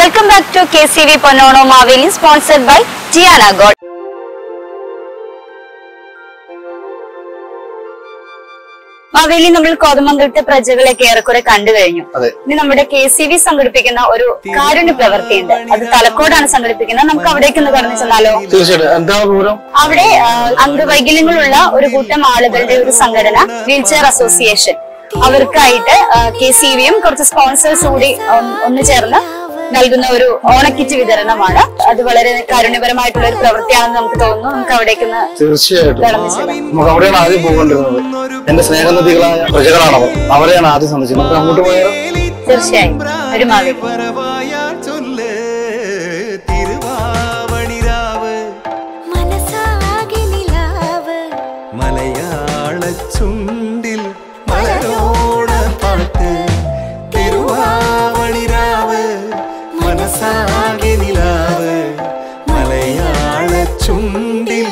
Welcome back to K C V പൊന്നോണോ Maveli sponsored by Tiana gold Maveli നമ്മൾ കോതമംഗലത്തെ പ്രജകളൊക്കെ ഏറെക്കുറെ കണ്ടു കഴിഞ്ഞു അതെ. ഇനി നമ്മുടെ കെ സി വി സംഘടിപ്പിക്കുന്ന ഒരു കാരുണ്യ പ്രവൃത്തിയുണ്ട് അത് തലക്കോടാണ് സംഘടിപ്പിക്കുന്നത് നമുക്ക് അവിടേക്ക് ഒന്ന് കടന്നു ചെന്നാലോ തീർച്ചയായിട്ടും എന്താ ദൂരം അവിടെ ആ, അംഗവൈകല്യങ്ങളുള്ള ഒരു കൂട്ടം ആളുകളുടെ ഒരു സംഘടന വീൽചെയർ അസോസിയേഷൻ അവർക്കായിട്ട് കെ സി വിയും കുറച്ച് സ്പോൺസേഴ്സ് കൂടി ഉം, ഒന്ന് ചേർന്ന് നൽകുന്ന ഒരു ഓണക്കിറ്റ് വിതരണമാണ് അത് വളരെ കാരുണ്യപരമായിട്ടുള്ള ഒരു പ്രവൃത്തിയാണെന്ന് നമുക്ക് തോന്നുന്നു നമുക്ക് അവിടേക്ക് ഒന്ന് തീർച്ചയായിട്ടും കടന്നു ചെല്ലാം നമുക്ക് അവിടെയാണ് ആദ്യം പോകേണ്ടിരുന്നത് എന്റെ സ്നേഹനദികളായ പ്രജകളാണ് അവർ അവരെയാണ് ആദ്യം സന്ദർശിക്കുന്നത് നമുക്ക് അങ്ങോട്ട് പോയാലോ തീർച്ചയായും ഒരു മാവേലി പരവായാൽ ചൊല്ല് തിരുവാവണിരാവ് മനസ്സാകെ നിലാവ് മലയാള ചുണ്ടിൽ മലരോണ പാട്ട് തിരുവാവണിരാവ് മനസ്സാകെ നിലാവ് മലയാള ചുണ്ടിൽ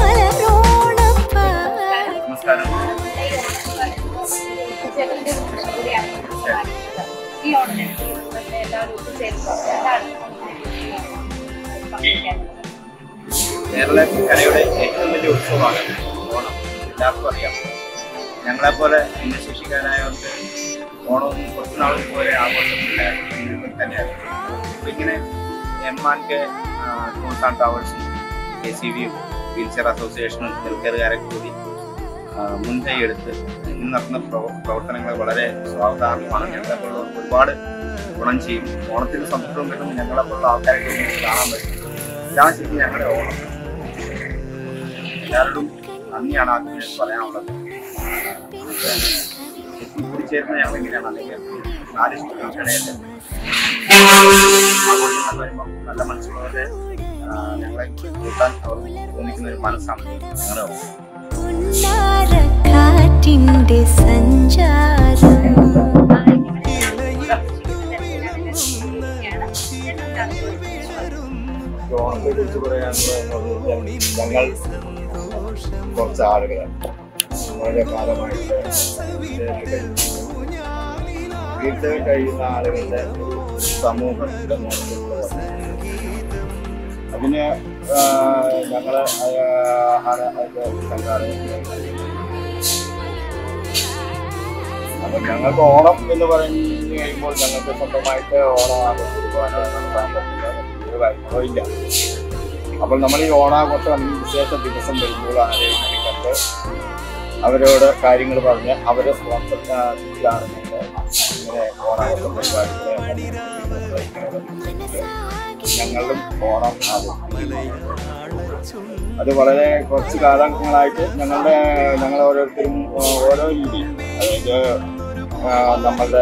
കേരളക്കരയുടെ ഏറ്റവും വലിയ ഉത്സവമാണ് ഓണം എല്ലാവർക്കും അറിയാം ഞങ്ങളെപ്പോലെ ഭിന്നശേഷിക്കാരായവർക്ക് ഓണവും കുറച്ച് നാൾ പോലെ ആഘോഷമില്ല തന്നെയാണ് അപ്പൊ ഇങ്ങനെ M and K tours and ട്രാവൽസും കെ സി വിയും വീൽചെയർ അസോസിയേഷനും ഹെൽത്തുകാരൊക്കെ കൂടി ആ, മുൻകൈ എടുത്ത് ഇന്ന് നടത്തുന്ന പ്രവ- പ്രവർത്തനങ്ങൾ വളരെ സ്വാഗതാർഹമാണ് ഞങ്ങളെപ്പോലുള്ള ഒരുപാട് ഗുണം ചെയ്യും ഓണത്തിന് സന്തോഷവും കിട്ടും ഞങ്ങളെപ്പോലുള്ള ആൾക്കാർക്ക് കാണാൻ പറ്റും ഇതാണ് ശരിക്കും ഞങ്ങളുടെ ഓണം എല്ലാവരോടും നന്ദിയാണ് ആദ്യം എനിക്ക് പറയാനുള്ളത് എത്തിപ്പിടിച്ചേരുന്ന ഞങ്ങൾ എങ്ങനെയാണ് അല്ലെങ്കിൽ നാല് ഇഷ്ടങ്ങൾക്കിടയിൽ ആഘോഷങ്ങൾ വരുമ്പോൾ നല്ല മനസ്സുള്ളവരെ ആ, ഞങ്ങളെ കൂട്ടാൻ അവർ തോന്നിക്കുന്ന ഒരു മനസ്സാണ് ഞങ്ങളുടെ ഓണം കാറ്റിന്റെ സഞ്ചാരം ഓണത്തെ കുറിച്ച് പറയാനുള്ളത് ഞങ്ങൾ കുറച്ച് ആളുകളാണ് വളരെ കാലമായിട്ട് വീട്ടിൽ കഴിയുന്ന ആളുകളുടെ ഒരു സമൂഹം നിലനിർത്തുന്നത് അതിന് ആ, ഞങ്ങള് ആഹാര സംഘാടനം അപ്പൊ ഞങ്ങൾക്ക് ഓണം എന്ന് പറഞ്ഞു കഴിയുമ്പോൾ ഞങ്ങൾക്ക് സ്വന്തമായിട്ട് ഓണം ആഘോഷിക്കുവാനോ നടത്താൻ പറ്റുന്ന ഒരു കാര്യങ്ങളോ ഇല്ല അപ്പോൾ നമ്മൾ ഈ ഓണാഘോഷം അല്ലെങ്കിൽ വിശേഷ ദിവസം വരുമ്പോൾ ആരെയും കണ്ട് അവരോട് കാര്യങ്ങൾ പറഞ്ഞ് അവരെ സ്പോൺസറിലാണ് നമ്മൾ ഇങ്ങനെ ഓണാഘോഷം പരിപാടികളെ ഞങ്ങളും ഓണം ആഘോഷിക്കും അത് വളരെ കുറച്ച് കാലങ്ങളായിട്ട് ഞങ്ങളുടെ ഞങ്ങൾ ഓരോരുത്തരും ആ, ഓരോ രീതി അതായത് ആ, നമ്മളുടെ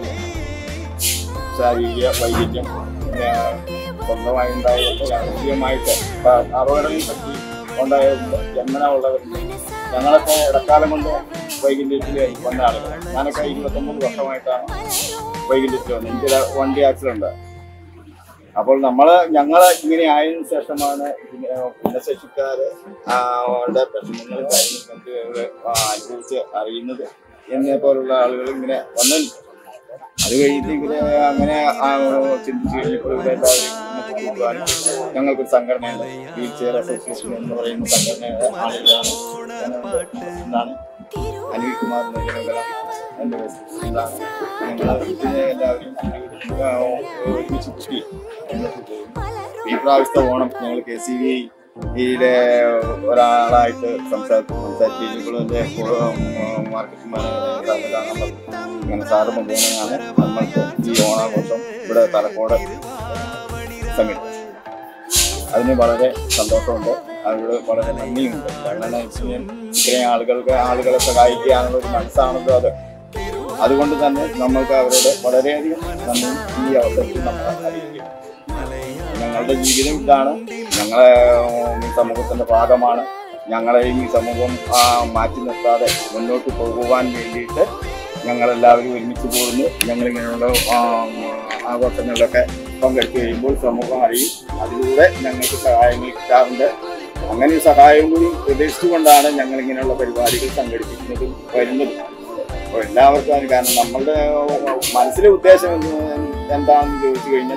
ശാരീരിക വൈകല്യം പിന്നെ സ്വന്തമായി ഉണ്ടായത് രാഷ്ട്രീയമായിട്ട് ഇപ്പൊ അപകടങ്ങൾ പറ്റി ഉണ്ടായതുണ്ട് ജന്മന ഉള്ളവരുണ്ട് ഞങ്ങളൊക്കെ ഇടക്കാലം കൊണ്ട് വൈകല്യത്തിൽ വന്ന ആളുകളാണ് ഞാനൊക്കെ ഇരുപത്തൊമ്പത് വർഷമായിട്ടാണ് വൈകല്യത്തിൽ വന്നത് എനിക്കൊരു വണ്ടി ആക്സിഡന്റ് അപ്പോൾ നമ്മള് ഞങ്ങള് ഇങ്ങനെ ആയതിനു ശേഷമാണ് പിന്നെ ഭിന്നശേഷിക്കാര് ആ, അവരുടെ പ്രശ്നങ്ങളും കാര്യങ്ങളൊക്കെ ഇവര് അനുഭവിച്ച് അറിയുന്നത് എന്നെ പോലുള്ള ആളുകൾ ഇങ്ങനെ വന്നിട്ടുണ്ട് അത് കഴിഞ്ഞിട്ട് ഇവര് അങ്ങനെ ആ, ചിന്തിച്ച് കഴിഞ്ഞപ്പോൾ ഇവരെല്ലാവരും ഇങ്ങനെ കൂടുവാനും ഞങ്ങൾക്കൊരു സംഘടനയുണ്ട് വീൽ ചെയർ അസോസിയേഷൻ എന്ന് പറയുന്ന സംഘടനയുടെ ആളുകളാണ് എന്നാണ് അനിൽ കുമാർ നെയ്യനകല എൻ്റെ ഇതാണ് ഞങ്ങൾ ഇതിനെ എല്ലാവരും ആ, ഒരുമിച്ച് കൂട്ടി മുന്നോട്ട് പോകും ഈ പ്രാവശ്യത്തെ ഓണം ഞങ്ങൾ കെ സി വി യിലെ ഒരാളായിട്ട് സംസാരിച്ചു സംസാരിച്ചിരിക്കുമ്പോൾ എൻ്റെ മാർക്കറ്റിംഗ് മാനേജർ ഇങ്ങനെ സാറ് മുഖേനയാണ് നമ്മൾക്ക് ഈ ഓണാഘോഷം ഇവിടെ തലക്കോട് സംഘടിപ്പിച്ചത് അതിന് വളരെ സന്തോഷമുണ്ട് അവരോട് വളരെ നന്ദിയുണ്ട് കാരണം എന്ന് വെച്ച് കഴിഞ്ഞാൽ ഇത്രയും ആളുകൾക്ക് ആളുകളെ സഹായിക്കാനുള്ള ഒരു മനസ്സാണല്ലോ അത് അതുകൊണ്ട് തന്നെ നമ്മൾക്ക് അവരോട് വളരെയധികം നന്ദി ഈ അവസരത്തിൽ നമ്മൾ അറിയിക്കും ഞങ്ങളുടെ ജീവിതം ഇതാണ് ഞങ്ങളെ ഉം, ഈ സമൂഹത്തിന്റെ ഭാഗമാണ് ഞങ്ങളെയും ഈ സമൂഹം ആ, മാറ്റി നിർത്താതെ മുന്നോട്ട് പോകുവാൻ വേണ്ടിയിട്ട് ഞങ്ങളെല്ലാവരും ഒരുമിച്ച് കൂടുന്നു ഞങ്ങളിങ്ങനെയുള്ള ആ, ആഘോഷങ്ങളിലൊക്കെ പങ്കെടുത്തു കഴിയുമ്പോൾ സമൂഹം അറിയും അതിലൂടെ ഞങ്ങൾക്ക് സഹായങ്ങൾ കിട്ടാറുണ്ട് അങ്ങനെ ഒരു സഹായം കൂടി പ്രതീക്ഷിച്ചുകൊണ്ടാണ് ഞങ്ങൾ ഇങ്ങനെയുള്ള പരിപാടികൾ സംഘടിപ്പിക്കുന്നതും വരുന്നതും അപ്പോൾ എല്ലാവർക്കും അതിന് കാരണം നമ്മളുടെ മനസ്സിലെ ഉദ്ദേശം എന്ത് എന്താണെന്ന് ചോദിച്ചു കഴിഞ്ഞാൽ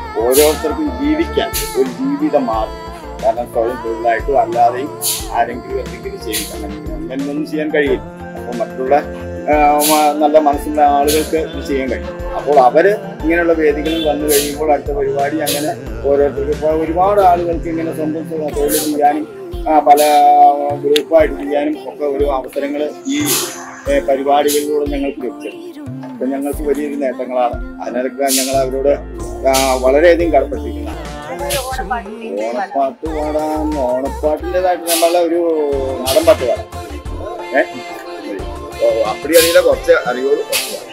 ഓരോരുത്തർക്കും ജീവിക്കാൻ ഒരു ജീവിത മാർഗം കാരണം സ്വയം തൊഴിലായിട്ടും അല്ലാതെയും ആരെങ്കിലും എന്തെങ്കിലും ചെയ്യിക്കണം അങ്ങനെയൊന്നും ചെയ്യാൻ കഴിയില്ല അപ്പോൾ മറ്റുള്ള ആ, മ- നല്ല മനസ്സുള്ള ആളുകൾക്ക് ഇത് ചെയ്യാൻ കഴിയും അപ്പോൾ അവര് ഇങ്ങനെയുള്ള വേദികളിൽ വന്നു കഴിയുമ്പോൾ അടുത്ത പരിപാടി അങ്ങനെ ഓരോരുത്തർക്ക് ഇപ്പോൾ ഒരുപാട് ആളുകൾക്ക് ഇങ്ങനെ സ്വന്തം തൊ- തൊഴിൽ ചെയ്യാനും ആ, പല ഗ്രൂപ്പായിട്ട് ചെയ്യാനും ഒക്കെ ഒരു അവസരങ്ങൾ ഈ ഏ, പരിപാടികളിലൂടെ ഞങ്ങൾക്ക് ലഭിച്ചത് അപ്പൊ ഞങ്ങൾക്ക് വലിയൊരു നേട്ടങ്ങളാണ് അതിനൊക്കെ ഞങ്ങൾ അവരോട് ആ, വളരെയധികം കടപ്പെട്ടിരിക്കുന്നു ഓണപ്പാട്ട് പാടാൻ ഓണപ്പാട്ടിൻ്റെതായിട്ട് നമ്മളെ ഒരു നാടൻ പാട്ട് പാടാം ഏ ഓ, അപ്പടി അറിയില്ല കുറച്ച് അറിയുള്ളൂ കുറച്ച് പാടാം.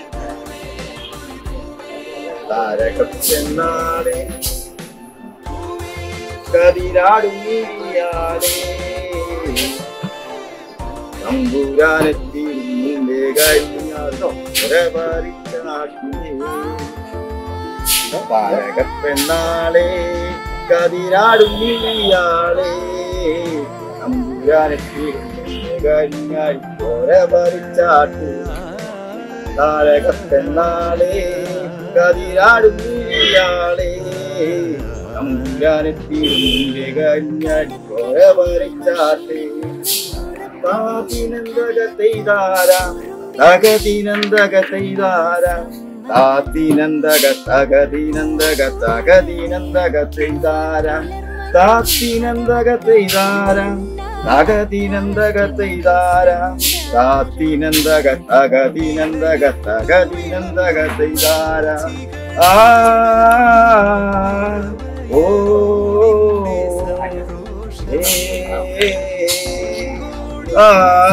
താരകപ്പെണ്ണാളെ കതിരാടും നീയാളെ തമ്പുരാനെത്തി നിന്റെ കഴിഞ്ഞാലോ താരകപ്പെണ്ണാളെ കതിരാടും നീയാളെ തമ്പുരാനെത്തി നിന്റെ കഴിഞ്ഞാൽ പറിച്ചാട്ടു താരകപ്പെണ്ണാളെ കതിരാടും നീയാളെ തമ്പുരാനെത്തി നിന്റെ കഴിഞ്ഞാൽ പറിച്ചാട്ടേ താതിനന്ദകത്തൈതാരാം തകതിനന്ദകത്തൈതാരാം താതിനന്ദക തകതിനന്ദക തകതിനന്ദകത്തൈതാരാം താത്തിനന്ദകത്തൈതാരാം തകതിനന്ദകത്തൈതാരാം താത്തിനന്ദക തകതിനന്ദക തകതിനന്ദകത്തൈതാരാം ആ ഓ ആ,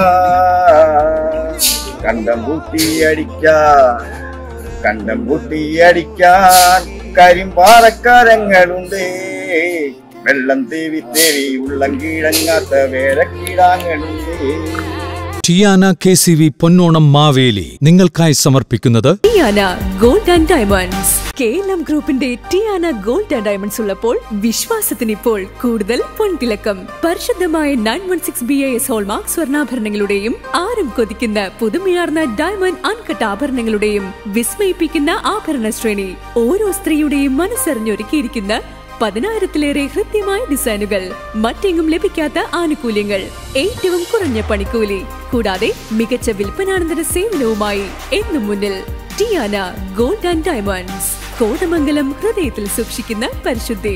കണ്ടം പൂട്ടിയടിക്കാൻ കണ്ടം പൂട്ടിയടിക്കാൻ കരിമ്പാറക്കാരങ്ങളുണ്ട് വെള്ളം തേവി തേവി ഉള്ളം കീഴങ്ങാത്ത വേഴക്കീടാങ്ങളുണ്ട് ടിയാന കെ സി വി പൊന്നോണം മാവേലി നിങ്ങൾക്കായി സമർപ്പിക്കുന്നത് Tiana gold and diamonds K L M ഗ്രൂപ്പിന്റെ ടിയാന ഗോൾഡ് ആൻഡ് ഡയമണ്ട്സ് ഉള്ളപ്പോൾ വിശ്വാസത്തിന് ഇപ്പോൾ കൂടുതൽ പൊൻതിളക്കം പരിശുദ്ധമായ nine one six B S hallmark സ്വർണ്ണാഭരണങ്ങളുടെയും ആരും കൊതിക്കുന്ന പുതുമയാർന്ന ഡയമണ്ട് അൺകട്ട് ആഭരണങ്ങളുടെയും വിസ്മയിപ്പിക്കുന്ന ആഭരണ ശ്രേണി ഓരോ സ്ത്രീയുടെയും മനസ്സറിഞ്ഞൊരുക്കിയിരിക്കുന്ന പതിനായിരത്തിലേറെ ഹൃദ്യമായ ഡിസൈനുകൾ മറ്റെങ്ങും ലഭിക്കാത്ത ആനുകൂല്യങ്ങൾ ഏറ്റവും കുറഞ്ഞ പണിക്കൂലി കൂടാതെ മികച്ച വിൽപ്പനാനന്തര സേവനവുമായി എന്നും മുന്നിൽ ടിയാന ഗോൾഡ് ആൻഡ് ഡയമണ്ട്സ് കോതമംഗലം ഹൃദയത്തിൽ സൂക്ഷിക്കുന്ന പരിശുദ്ധി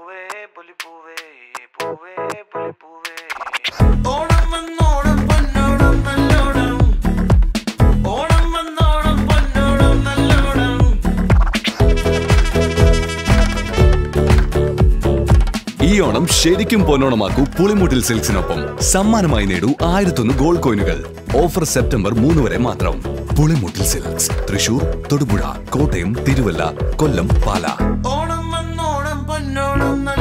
ഓണം വന്നോണം പൊന്നോണം നല്ലോണം ഓണം വന്നോണം പൊന്നോണം നല്ലോണം ഈ ഓണം ശരിക്കും പൊന്നോണമാക്കൂ പുളിമുട്ടിൽ സിൽക്സിനൊപ്പം സമ്മാനമായി നേടൂ ആയിരത്തൊന്ന് ഗോൾഡ് കോയിനുകൾ ഓഫർ സെപ്റ്റംബർ മൂന്ന് വരെ മാത്രം പുളിമുട്ടിൽ സിൽക്സ് തൃശൂർ തൊടുപുഴ കോട്ടയം തിരുവല്ല കൊല്ലം പാല ഓണം വന്നോണം പൊന്നോണം